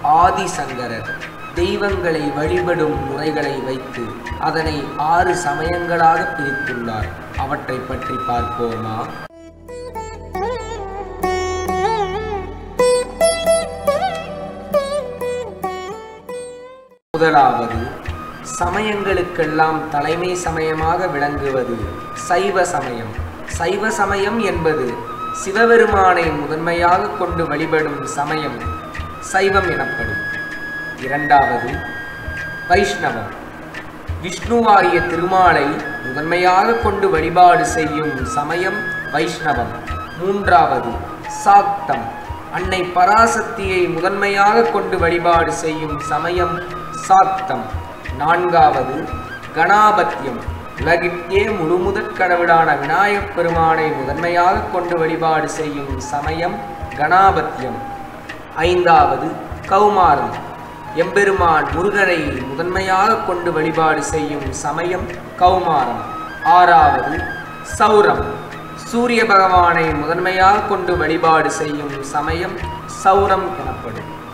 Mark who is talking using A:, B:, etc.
A: ஆதிசங்கரர் தெய்வங்களை வழிபடும் முறைகளை வைத்து அதனை ஆறு சமயங்களாக பிரித்துள்ளார் அவற்றை பற்றி பார்ப்போமா முதலாவது சமயங்களுக்கெல்லாம் தலைமை சமயமாக விளங்குவது சைவ சமயம் சைவ சமயம் என்பது சிவபெருமானை முதன்மையாக கொண்டு வழிபடும் சமயம் சைவம் எனப்படும் இரண்டாவது வைஷ்ணவம் விஷ்ணுவாகிய திருமாலை முதன்மையாக கொண்டு வழிபாடு செய்யும் சமயம் வைஷ்ணவம் மூன்றாவது சாக்தம் அன்னை பராசக்தியை முதன்மையாக கொண்டு வழிபாடு செய்யும் சமயம் சாக்தம் நான்காவது கணாபத்தியம் உலகிற்கே முழுமுதற் கடவுளான விநாயகப் பெருமானை முதன்மையாக கொண்டு வழிபாடு செய்யும் சமயம் கணாபத்தியம் ஐந்தாவது கௌமாரம் எம்பெருமான் முருகனை முதன்மையாக கொண்டு வழிபாடு செய்யும் சமயம் கௌமாரம் ஆறாவது சௌரம் சூரிய பகவானை முதன்மையாக கொண்டு வழிபாடு செய்யும் சமயம் சௌரம் எனப்படும்